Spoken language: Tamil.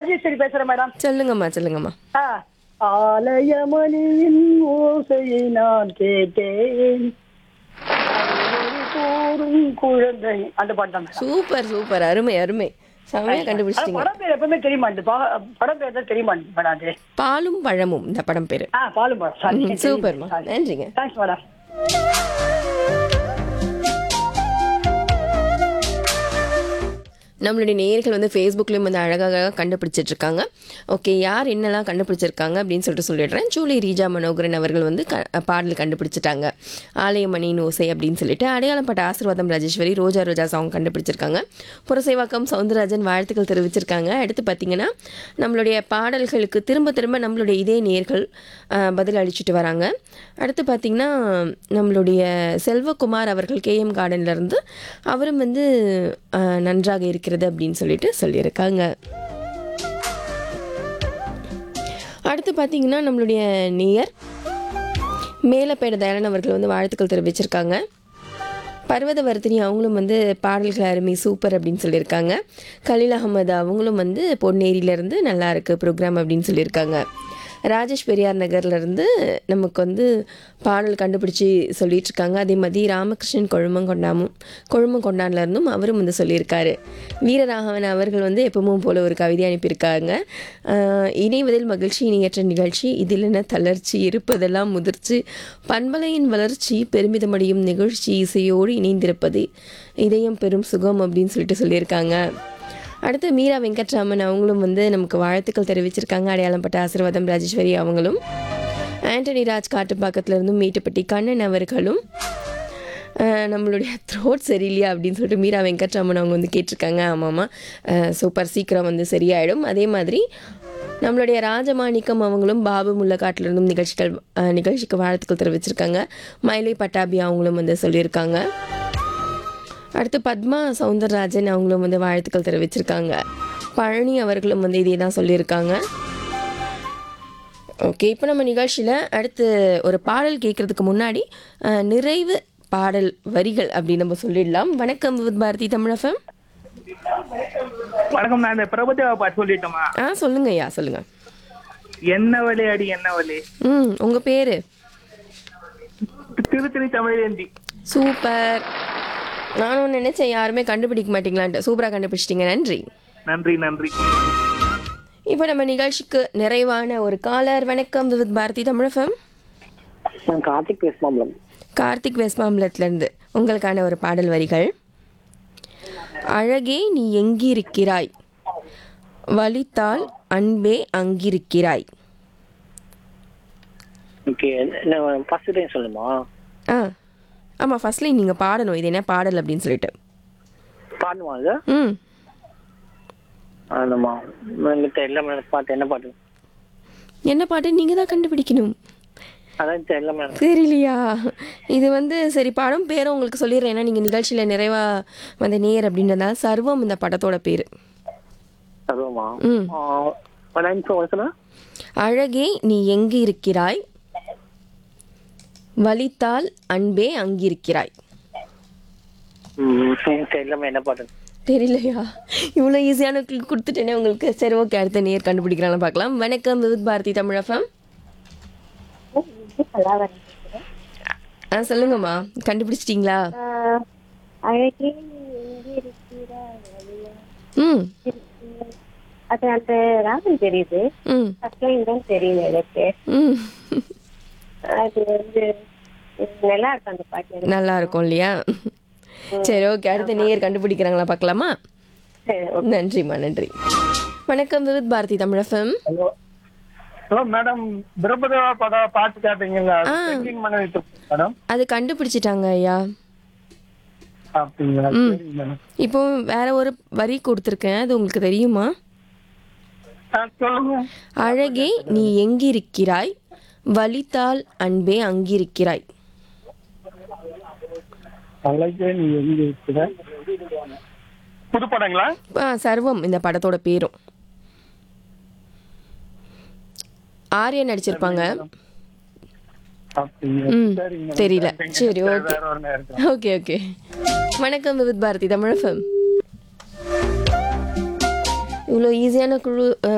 ராஜேஸ்வரி பேசுறேன் மேடம் சொல்லுங்கம்மா சொல்லுங்கம்மா ஆ. ஆலயமணியின் ஓசையை நான் கேட்டேன் ஒரு கூறும் குழந்தை அந்த பாட்டு தான் மேடம். சூப்பர் சூப்பர் அருமை அருமை செமையா ஆனா கண்டுபிடிச்சிட்டீங்க படம் பேர் எப்பவுமே தெரியுமா இந்த பா- படம் பேர் தான் தெரியுமா மேடம் அது பாலும் பழமும் இந்த படம் பேரு ஆ பாலும் படம் சாரி ம், சூப்பர்மா நன்றிங்க தேங்க்ஸ் மேடம் நம்மளுடைய நேயர்கள் வந்து ஃபேஸ்புக்லேயும் வந்து அழகாக கண்டுபிடிச்சிட்டு இருக்காங்க ஓகே யார் என்னெல்லாம் கண்டுபிடிச்சிருக்காங்க அப்படின்னு சொல்லிட்டு சொல்லிடுறேன் ஜூலி ரீஜா மனோகரன் அவர்கள் வந்து க பாடல் கண்டுபிடிச்சிட்டாங்க ஆலயமணியின் ஓசை அப்படின்னு சொல்லிட்டு அடையாளப்பட்ட ஆசீர்வாதம் ராஜேஸ்வரி ரோஜா ரோஜா சாங் கண்டுபிடிச்சிருக்காங்க புரசைவாக்கம் சவுந்தரராஜன் வாழ்த்துக்கள் தெரிவிச்சிருக்காங்க அடுத்து பார்த்தீங்கன்னா நம்மளுடைய பாடல்களுக்கு திரும்ப திரும்ப நம்மளுடைய இதே நேர்கள் அஹ், பதில் அளிச்சுட்டு வராங்க அடுத்து பார்த்தீங்கன்னா நம்மளுடைய செல்வகுமார் அவர்கள் கேஎம் கார்டன்லேருந்து அவரும் வந்து அஹ், நன்றாக இருக்கிறது அப்படின்னு சொல்லிட்டு சொல்லியிருக்காங்க அடுத்து பார்த்தீங்கன்னா நம்மளுடைய நேயர் மேலப்பேட தயாளன் அவர்கள் வந்து வாழ்த்துக்கள் தெரிவிச்சிருக்காங்க பர்வதவர்த்தினி அவங்களும் வந்து பாடல்கள் அருமை சூப்பர் அப்படின்னு சொல்லியிருக்காங்க கலீல் அகமது அவங்களும் வந்து பொன்னேரியிலேருந்து நல்லா இருக்கு ப்ரோக்ராம் அப்படின்னு சொல்லியிருக்காங்க ராஜேஷ் பெரியார் நகர்லேருந்து நமக்கு வந்து பாடல் கண்டுபிடிச்சி சொல்லிட்டு இருக்காங்க அதே மாதிரி ராமகிருஷ்ணன் கொழுமங்கொண்டாமும் கொழுமங்கொண்டான்லேருந்தும் அவரும் வந்து சொல்லியிருக்காரு வீரராகவன் அவர்கள் வந்து எப்பவும் போல ஒரு கவிதை அனுப்பியிருக்காங்க ஆஹ் இணைவதில் மகிழ்ச்சி இணையற்ற நிகழ்ச்சி இதில் என்ன தளர்ச்சி இருப்பதெல்லாம் முதிர்ச்சி பண்பலையின் வளர்ச்சி பெருமிதமடையும் நிகழ்ச்சி இசையோடு இணைந்திருப்பது இதயம் பெரும் சுகம் அப்படின்னு சொல்லிட்டு சொல்லியிருக்காங்க அடுத்து மீரா வெங்கட்ராமன் அவங்களும் வந்து நமக்கு வாழ்த்துக்கள் தெரிவிச்சிருக்காங்க அடையாளப்பட்ட ஆசீர்வாதம் ராஜேஸ்வரி அவங்களும் ஆண்டனி ராஜ் காட்டுப்பாக்கத்துல இருந்தும் மீட்டுப்பட்டி கண்ணன் அவர்களும் அஹ், நம்மளுடைய த்ரோட் சரியில்லையா அப்படின்னு சொல்லிட்டு மீரா வெங்கட்ராமன் அவங்க வந்து கேட்டிருக்காங்க ஆமாம்மா சூப்பர் சீக்கிரம் வந்து சரியாயிடும் அதே மாதிரி நம்மளுடைய ராஜமாணிக்கம் அவங்களும் பாபு முல்லக்காட்டில் இருந்தும் நிகழ்ச்சிகள் அஹ், நிகழ்ச்சிக்கு வாழ்த்துக்கள் தெரிவிச்சிருக்காங்க மயிலை பட்டாபி அவங்களும் வந்து சொல்லியிருக்காங்க அடுத்து பத்மா சவுந்தரராஜன் அவங்களும் வந்து வாழ்த்துக்கள் தெரிவிச்சிருக்காங்க பழனி அவர்களும் வந்து இதே தான் சொல்லியிருக்காங்க ஓகே இப்போ நம்ம நிகழ்ச்சியில் அடுத்து ஒரு பாடல் கேட்கறதுக்கு முன்னாடி அஹ், நிறைவு பாடல் வரிகள் அப்படின்னு நம்ம சொல்லிடலாம் வணக்கம் வித் பாரதி தமிழகம் வணக்கம் நான் இந்த பிரபுதேவா பாட்டு சொல்லிட்டோமா ஆ சொல்லுங்க ஐயா சொல்லுங்க என்ன வழி அடி என்ன வழி ம் உங்கள் பேர் திருத்தணி தமிழேந்தி சூப்பர் நானும் நினைச்சேன் யாருமே கண்டுபிடிக்க மாட்டீங்களான்ட்டு சூப்பராக கண்டுபிடிச்சிட்டீங்க நன்றி நன்றி நன்றி இப்போ நம்ம நிகழ்ச்சிக்கு நிறைவான ஒரு காலர் வணக்கம் வித் பாரதி தமிழகம் நான் கார்த்திக் பேசுமாம்லம் கார்த்திக் வெஸ்மாம்பலத்திலிருந்து உங்களுக்கான ஒரு பாடல் வரிகள் அழகே நீ எங்கிருக்கிறாய் வலித்தால் அன்பே அங்கிருக்கிறாய் ஓகே ஃபர்ஸ்ட் டைம் சொல்லுமா ஆ ஆமாம் ஃபர்ஸ்ட்லி நீங்கள் பாடணும் இது என்ன பாடல் அப்படின்னு சொல்லிட்டு பாடுமா அது ம் ஆமாம்மா எனக்கு தெரியல மேடம் பாட்டு என்ன பாட்டு என்ன பாட்டு நீங்கள் தான் கண்டுபிடிக்கணும் அதான் தெரியல மேடம் தெரியலையா இது வந்து சரி படம் பேரும் உங்களுக்கு சொல்லிடுறேன் ஏன்னா நீங்கள் நிகழ்ச்சியில் நிறைவா வந்த நேர் அப்படின்றதால சர்வம் இந்த படத்தோட பேர் அதுவுமா ம் டைம் சொல்ல அழகே நீ எங்கு இருக்கிறாய் வலித்தால் அன்பே அங்கிருக்கிறாய் ம் தெரியல என்ன பாட்டு தெரியலையா இவ்வளோ ஈஸியான clue கொடுத்துட்டேனே உங்களுக்கு சரி ஓகே அடுத்த நேர் கண்டுபிடிக்கிறான்னு பார்க்கலாம் வணக்கம் விவித் பாரதி தமிழகம் ஆ சொல்லுங்கம்மா கண்டுபிடிச்சிட்டிங்களா அழகே எங்கே இருக்கிறாய் வழியா ம் அது அந்த ராகம் தெரியுது ம் ஃபர்ஸ்ட் லைன் தான் தெரியுது எனக்கு ம் அது வந்து நல்லா இருக்கும் அந்த பாட்டு நல்லா இருக்கும் இல்லையா சரி ஓகே அடுத்த நேர் கண்டுபிடிக்கிறாங்களா பார்க்கலாமா சரி, நன்றிம்மா நன்றி வணக்கம் Vividh Bharati Tamilagam hello hello madam Prabhu Deva பட பாட்டு கேட்டீங்கல்ல ஆ. செக்கிங் பண்ண வைத்து மேடம் அது கண்டுபிடிச்சிட்டாங்க ஐயா அப்படிங்களா ம். சரிங்க மேடம் இப்போ வேற ஒரு வரி கொடுத்துருக்கேன் அது உங்களுக்கு தெரியுமா ஆ, சொல்லுங்க அழகே நீ எங்கிருக்கிறாய் வலித்தால் அன்பே அங்கிருக்கிறாய் அழகே நீ எங்க இருக்கிற புது படங்களா ஆ, சர்வம் இந்த படத்தோட பேரும் ஆர்யா நடிச்சிருப்பாங்க அப்படிங்களா ம் சரிங்க மேடம். தெரியல சரிங்க. சரி ஓகே வேற ஒரு நேரம் ஓகே ஓகே வணக்கம் விவித் பாரதி தமிழகம் இவ்வளோ ஈஸியான குழு